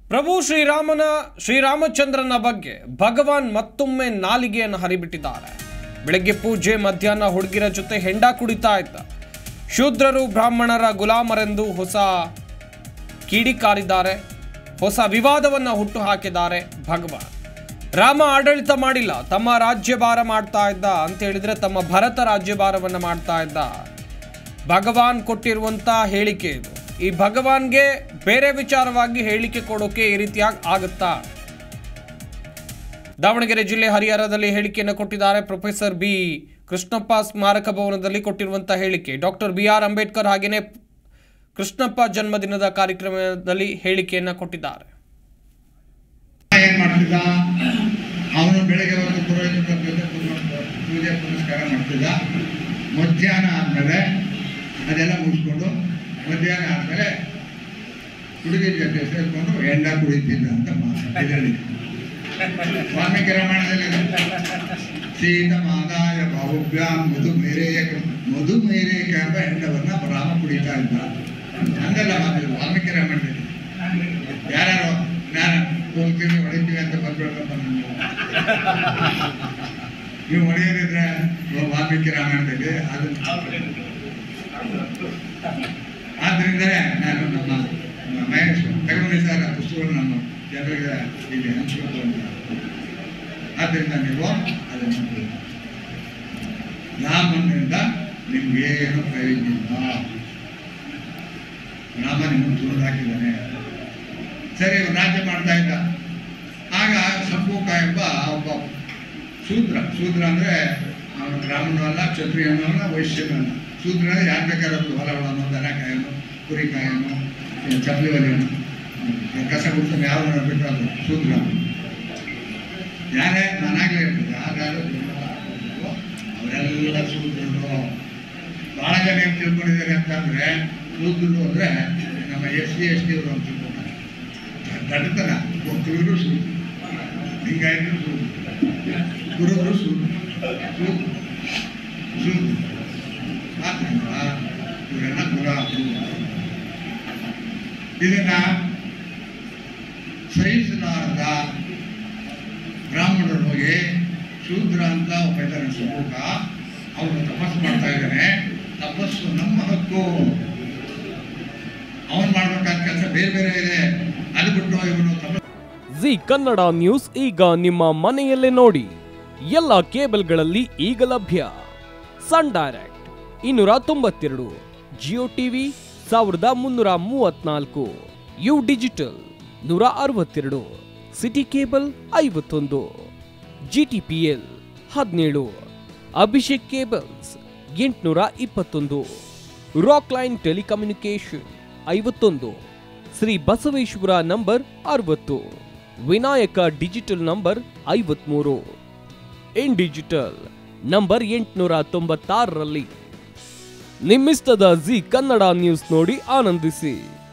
ಪ್ರಭು ಶ್ರೀರಾಮನ ಶ್ರೀರಾಮಚಂದ್ರನ ಬಗ್ಗೆ ಭಗವಾನ್ ಮತ್ತೊಮ್ಮೆ ನಾಲಿಗೆಯನ್ನು ಹರಿಬಿಟ್ಟಿದ್ದಾರೆ ಬೆಳಗ್ಗೆ ಪೂಜೆ ಮಧ್ಯಾಹ್ನ ಹುಡುಗಿರ ಜೊತೆ ಹೆಂಡ ಕುಡಿತಾ ಇದ್ದ ಶೂದ್ರರು ಬ್ರಾಹ್ಮಣರ ಗುಲಾಮರೆಂದು ಹೊಸ ಕಿಡಿಕಾರಿದ್ದಾರೆ ಹೊಸ ವಿವಾದವನ್ನು ಹುಟ್ಟು ಹಾಕಿದ್ದಾರೆ ಭಗವಾನ್ ರಾಮ ಆಡಳಿತ ಮಾಡಿಲ್ಲ ತಮ್ಮ ರಾಜ್ಯಭಾರ ಮಾಡ್ತಾ ಇದ್ದ ಅಂತ ಹೇಳಿದ್ರೆ ತಮ್ಮ ಭರತ ರಾಜ್ಯಭಾರವನ್ನು ಮಾಡ್ತಾ ಇದ್ದ ಭಗವಾನ್ ಕೊಟ್ಟಿರುವಂತ ಹೇಳಿಕೆ ಇದು ಈ ಭಗವಾನ್ಗೆ ಬೇರೆ ವಿಚಾರವಾಗಿ ಹೇಳಿಕೆ ಕೊಡೋಕೆ ಈ ರೀತಿಯಾಗಿ ಆಗುತ್ತಾ ದಾವಣಗೆರೆ ಜಿಲ್ಲೆ ಹರಿಹರದಲ್ಲಿ ಹೇಳಿಕೆಯನ್ನು ಕೊಟ್ಟಿದ್ದಾರೆ ಪ್ರೊಫೆಸರ್ ಬಿ ಕೃಷ್ಣಪ್ಪ ಸ್ಮಾರಕ ಭವನದಲ್ಲಿ ಕೊಟ್ಟಿರುವಂತಹ ಹೇಳಿಕೆ ಡಾಕ್ಟರ್ ಬಿ ಆರ್ ಅಂಬೇಡ್ಕರ್ ಹಾಗೆಯೇ ಕೃಷ್ಣಪ್ಪ ಜನ್ಮದಿನದ ಕಾರ್ಯಕ್ರಮದಲ್ಲಿ ಹೇಳಿಕೆಯನ್ನು ಕೊಟ್ಟಿದ್ದಾರೆ ಏನ್ ಮಾಡ್ತಿದ್ದ ಅವನು ಬೆಳಗ್ಗೆ ಹೊತ್ತು ಪುರೋಹಿತರ ಜೊತೆ ಕೂತ್ಕೊಂಡು ಪೂಜೆ ಪುನಸ್ಕಾರ ಮಾಡ್ತಿದ್ದ ಮಧ್ಯಾಹ್ನ ಆದ್ಮೇಲೆ ಅದೆಲ್ಲ ಮುಗಿಸ್ಕೊಂಡು ಮಧ್ಯಾಹ್ನ ಆದ್ಮೇಲೆ ಹುಡುಗಿ ಜೊತೆ ಸೇರ್ಕೊಂಡು ಎಂಡ ಕುಡಿತಿದ್ದ ಅಂತ ಮಾತಾಡಿ ವಾಲ್ಮೀಕಿ ರಾಮಾಯಣದಲ್ಲಿ ಸೀತ ಮಾದಾಯ ಬಾಹುಭ್ಯಾಂ ಮಧು ಮೇರೇಕ ಮಧು ಮೇರೇಕ ಎಂಬ ಹೆಂಡವನ್ನ ರಾಮ ಕುಡಿತಾ ಇದ್ದ ಹಂಗಲ್ಲ ಮಾತಾಡಿ ವಾಲ್ಮೀಕಿ ರಾಮಾಯಣದಲ್ಲಿ ಯಾರು ನಾನು ಹೋಗ್ತೀವಿ ಹೊಡಿತೀವಿ ಅಂತ ಬಂದ್ಬಿಡ್ತಪ್ಪ ನೀವು ನೀವು ಹೊಡೆಯೋದಿದ್ರೆ ವಾಲ್ಮೀಕಿ ರಾಮಾಯಣದಲ್ಲಿ ಅದು ಆದ್ರಿಂದಲೇ ನಾನು ನಮ್ಮ ನಮ್ಮ ಮಹೇಶ್ ತಗೊಂಡಿ ಸರ್ ಆ ಪುಸ್ತಕವನ್ನು ನಾನು ಜನರಿಗೆ ಇಲ್ಲಿ ಹಂಚಬೇಕು ಅಂತ ಆದ್ದರಿಂದ ನೀವು ಅದನ್ನು ಮಾಡಿ. ರಾಮನಿಂದ ನಿಮ್ಗೇನು ಪ್ರಯೋಜನ ಇಲ್ಲ ರಾಮ ನಿಮ್ಮನ್ನು ತುಳಿದು ಹಾಕಿದ್ದಾನೆ ಸರಿ ಇವ್ನು ರಾಜ್ಯ ಮಾಡ್ತಾ ಇದ್ದ ಆಗ ಸಂಪೂಕ ಎಂಬ ಒಬ್ಬ ಶೂದ್ರ ಶೂದ್ರ ಅಂದರೆ ಅವನು ಬ್ರಾಹ್ಮಣನೂ ಅಲ್ಲ ಕ್ಷತ್ರಿಯನೂ ಅಲ್ಲ ವೈಶ್ಯನೂ ಅಲ್ಲ ಶೂದ್ರ ಅಂದರೆ ಯಾರು ಬೇಕಾದ್ರು ಹೊಲಗಳನ್ನು ದನ ಕಾಯೋನು ಕುರಿ ಕಾಯೋನು ಚಪ್ಪಲಿ ಹೊಲಿಯೋನು ಕಸ ಗುಡ್ತಾನೆ ಯಾವ ಬೇಕಾದ್ರು ಶೂದ್ರ ಯಾರೇ ನಾನಾಗಲೇ ಇರ್ತದೆ ಯಾರು ಅವರೆಲ್ಲ ಶೂದ್ರರು ಭಾಳ ಜನ ಏನು ತಿಳ್ಕೊಂಡಿದ್ದಾರೆ ಅಂತಂದರೆ ಶೂದ್ರರು ಅಂದರೆ ನಮ್ಮ ಎಸ್ ಸಿ ಎಸ್ ಟಿ ಅವರು ಅಂತ ತಿಳ್ಕೊಂತಾರೆ ದಡ್ಡತನ ಒಕ್ಕಲರು ಸೂದ್ರು ಲಿಂಗಾಯತರು ಸೂದ್ರು ಗುರುಗಳು ಸೂದ್ರು ಸೂದ್ರು ಸೂದ್ರು ಆದ್ದರಿಂದ ಇವರೆಲ್ಲ ಗುಲಾಮರು ಇದನ್ನ ಸಹಿಸಲಾರದ ಬ್ರಾಹ್ಮಣರು ಹೋಗಿ ಶೂದ್ರ ಅಂತ ಒಬ್ಬ ಇದ್ದಾನೆ ಸುಮೂಕ ಅವನು ತಪಸ್ಸು ಮಾಡ್ತಾ ಇದ್ದಾನೆ ತಪಸ್ಸು ನಮ್ಮ ಹಕ್ಕು ಅವನು ಮಾಡ್ಬೇಕಾದ ಕೆಲಸ ಬೇರೆ ಬೇರೆ ಇದೆ ಅದು ಬಿಟ್ಟು ಇವನು ತಪಸ್ಸು ಜಿ ಕನ್ನಡ ನ್ಯೂಸ್ ಈಗ ನಿಮ್ಮ ಮನೆಯಲ್ಲೇ ನೋಡಿ ಎಲ್ಲ ಕೇಬಲ್ಗಳಲ್ಲಿ ಈಗ ಲಭ್ಯ ಸನ್ ಡೈರೆಕ್ಟ್ ಇನ್ನೂರ ತೊಂಬತ್ತೆರಡು ಜಿಯೋ ಟಿವಿ ಸಾವಿರದ ಮುನ್ನೂರ ಮೂವತ್ನಾಲ್ಕು ಯು ಡಿಜಿಟಲ್ ನೂರ ಅರವತ್ತೆರಡು ಸಿಟಿ ಕೇಬಲ್ ಐವತ್ತೊಂದು ಜಿ ಟಿ ಪಿ ಎಲ್ ಹದಿನೇಳು ಅಭಿಷೇಕ್ ಕೇಬಲ್ಸ್ ಎಂಟುನೂರ ಇಪ್ಪತ್ತೊಂದು ರಾಕ್ ಲೈನ್ ಟೆಲಿಕಮ್ಯುನಿಕೇಶನ್ ಐವತ್ತೊಂದು ಶ್ರೀ ಬಸವೇಶ್ವರ ನಂಬರ್ ಅರವತ್ತು ವಿನಾಯಕ ಡಿಜಿಟಲ್ ನಂಬರ್ ಐವತ್ಮೂರು ಇನ್ ಡಿಜಿಟಲ್ ನಂಬರ್ ಎಂಟುನೂರ ತೊಂಬತ್ತಾರರಲ್ಲಿ ನಿಮ್ಮಿಸ್ತದ ಜಿ ಕನ್ನಡ ನ್ಯೂಸ್ ನೋಡಿ ಆನಂದಿಸಿ